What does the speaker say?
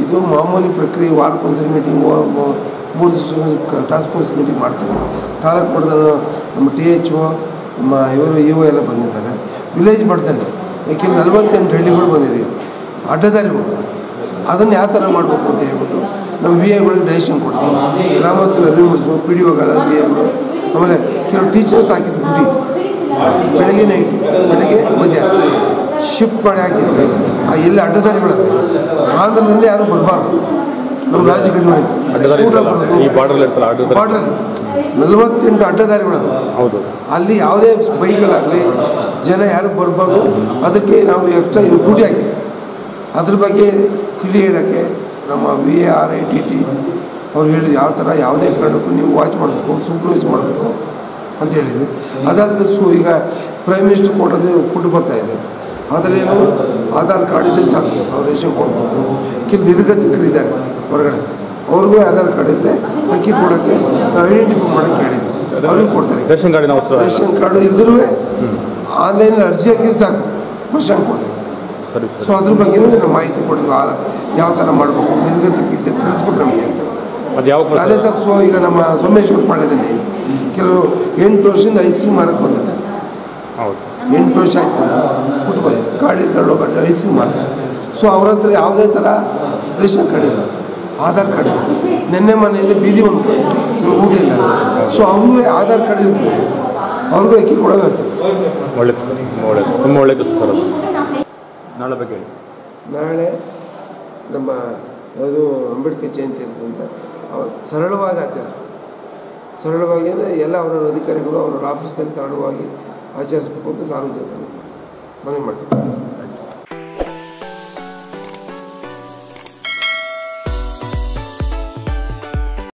ಇದು ಮಾಮೂಲಿ ಪ್ರಕ್ರಿಯೆ ವಾರಕ್ಕೊಂದ್ಸರಿ ಮೀಟಿಂಗ್ ಮೂರು ದಿವಸ ಟಾಸ್ಕ್ ಫೋರ್ಸ್ ಮೀಟಿಂಗ್ ಮಾಡ್ತಾರೆ ತಾಲೂಕು ಮಟ್ಟದ ನಮ್ಮ ಟಿ ಎಚ್ ಒ ನಮ್ಮ ಇವರು ಇ ಒ ಎಲ್ಲ ಬಂದಿದ್ದಾರೆ ವಿಲೇಜ್ ಮಟ್ಟದಲ್ಲಿ ಯಾಕೆಂದ್ರೆ ನಲವತ್ತೆಂಟು ಹಳ್ಳಿಗಳು ಬಂದಿದೆ ಅಡ್ಡದಾರಿಗಳು ಅದನ್ನು ಯಾವ ಥರ ಮಾಡಬೇಕು ಅಂತ ಹೇಳ್ಬಿಟ್ಟು ನಮ್ಮ ವಿ ಎಗಳಿಗೆ ಡೈರೆಕ್ಷನ್ ಕೊಡ್ತೀವಿ ಗ್ರಾಮಸ್ಥರು ಅರಿವು ಮೂಡಿಸ್ಬೇಕು ಪಿ ಡಿ ಒಗಳ ವಿ ಎಗಳು ಆಮೇಲೆ ಕೆಲವು ಟೀಚರ್ಸ್ ಹಾಕಿದ್ದು ಗುಡಿ ಬೆಳಗ್ಗೆ ನೈಟ್ ಬೆಳಗ್ಗೆ ಮಧ್ಯಾಹ್ನ ಶಿಫ್ಟ್ ಮಾಡಿ ಹಾಕಿದ್ವಿ ಆ ಎಲ್ಲಿ ಅಡ್ಡದಾರಿಗಳಿವೆ ಆಂಧ್ರದಿಂದ ಯಾರು ಬರಬಾರ್ದು ನಮ್ಮ ರಾಜ್ಯ ಗಡಿಗಳಿಗೆ ಅಡ್ಡದಾರಿ ಸ್ಕೂಟರ್ ಇರ್ತಲ್ಲ, ಬರೋದು ಈ ಬಾರ್ಡರ್ ಇರ್ತಲ್ಲ ಅಡ್ಡದಾರಿ ಬಾರ್ಡ್ರಲ್ಲಿ ನಲವತ್ತೆಂಟು ಅಡ್ಡದಾರಿಗಳಿವೆ ಹೌದು ಅಲ್ಲಿ ಯಾವುದೇ ಬೈಕಲ್ಲಾಗಲಿ ಜನ ಯಾರು ಬರಬಾರ್ದು ಅದಕ್ಕೆ ನಾವು ಎಕ್ಸ್ಟ್ರಾ ಡ್ಯೂಟಿ ಹಾಕಿದ್ವಿ ಅದ್ರ ಬಗ್ಗೆ ತಿಳಿ ಹೇಳೋಕ್ಕೆ ನಮ್ಮ V A R I T T ಅವ್ರು ಹೇಳಿದ್ರು ಯಾವ ಥರ ಯಾವುದೇ ಕಾರಣಕ್ಕೂ ನೀವು ವಾಚ್ ಮಾಡಬೇಕು ಸೂಪರ್ವೈಸ್ ಮಾಡಬೇಕು ಅಂತ ಹೇಳಿದ್ವಿ ಅದಾದ ಸು ಈಗ ಪ್ರೈಮ್ ಮಿನಿಸ್ಟರ್ ಕೊಡೋದು ಫುಡ್ ಬರ್ತಾಯಿದೆ ಅದರಲ್ಲೇನು ಆಧಾರ್ ಕಾರ್ಡ್ ಇದ್ರೆ ಸಾಕು ಅವ್ರು ರೇಷನ್ ಕೊಡ್ಬೋದು ಕೆಲವು ನಿರ್ಗತಿಕರಿದ್ದಾರೆ ಹೊರಗಡೆ ಅವ್ರಿಗೂ ಆಧಾರ್ ಕಾರ್ಡ್ ಇದ್ದರೆ ಅಕ್ಕಿ ಕೊಡೋಕ್ಕೆ ನಾವು ಐಡೆಂಟಿಫೈ ಮಾಡೋಕ್ಕೆ ಹೇಳಿದ್ವಿ ಅವ್ರಿಗೂ ಕೊಡ್ತಾರೆ ರೇಷನ್ ಕಾರ್ಡಿನ ಅವಸರ ರೇಷನ್ ಕಾರ್ಡು ಇದ್ರೂ ಆನ್ಲೈನಲ್ಲಿ ಅರ್ಜಿ ಹಾಕಿ ಸಾಕು ರೇಷನ್ ಕೊಡ್ತೀವಿ ಸರಿ ಸೊ ಸರಿ ಅದ್ರ ಬಗ್ಗೆನೂ ನಾವು ಮಾಹಿತಿ ಕೊಟ್ಟಿದ್ವಿ ಆ ಯಾವ ಥರ ಮಾಡಬೇಕು ನಿರ್ಗತಿಕಿದ್ದೆ ತಿಳಿಸ್ಬೇಕು ನಮಗೆ ಅಂತ ಅದು ಯಾವಾಗ ಅದೇ ಬರ್ತದೆ? ಥರ ಸೊ ಈಗ ನಮ್ಮ ಸೋಮೇಶ್ವರ ಪಾಳ್ಯದಲ್ಲಿ ಕೆಲವರು ಎಂಟು ವರ್ಷದಿಂದ ಐಸ್ ಕ್ರೀಮ್ ಮಾರಕ್ಕೆ ಬಂದಿದ್ದಾರೆ ಹೌದು ಎಂಟು ವರ್ಷ ಆಯ್ತು ಬಂದು ಬಿಟ್ಟು ಬಂದೆ ಗಾಡಿ ತಳ್ಳೋ ಗಾಡಿ ಐಸ್ ಕ್ರೀಮ್ ಮಾಡ್ತಾರೆ ಸೊ ಅವ್ರ ಹತ್ರ ಯಾವುದೇ ಥರ ರೇಷನ್ ಕಾರ್ಡ್ ಇಲ್ಲ ಆಧಾರ್ ಕಾರ್ಡ್ ಇಲ್ಲ ನಿನ್ನೆ ಮನೆಯಲ್ಲಿ ಬೀದಿ ಉಂಟು ನಮ್ಗೆ ಊಟ ಇಲ್ಲ ಸೊ ಅವ್ರಿಗೂ ಆಧಾರ್ ಕಾರ್ಡ್ ಇರುತ್ತೆ ಅವ್ರಿಗೂ ಅಕ್ಕಿ ಕೊಡೋ ವ್ಯವಸ್ಥೆ ಒಳ್ಳೇದು ಸರ್ ತುಂಬ ಒಳ್ಳೇದು ತುಂಬ ಒಳ್ಳೇದು ಸರ್ ಅದು ನಾಳೆ ಬಗ್ಗೆ ಹೇಳಿ ನಾಳೆ ನಮ್ಮ ಅದು ಅಂಬೇಡ್ಕರ್ ಜಯಂತಿ ಇರೋದ್ರಿಂದ ಅವ್ರು ಸರಳವಾಗಿ ಆಚರಿಸ್ಬೇಕು ಸರಳವಾಗಿ ಅಂದರೆ ಎಲ್ಲ ಅವರವ್ರ ಅಧಿಕಾರಿಗಳು ಅವರವ್ರ ಆಫೀಸ್ನಲ್ಲಿ ಸರಳವಾಗಿ ಆಚರಿಸ್ಬೇಕು ಅಂತ ಸಾರ್ವಜನಿಕರಿಗೆ ಮನವಿ ಮಾಡ್ತೀನಿ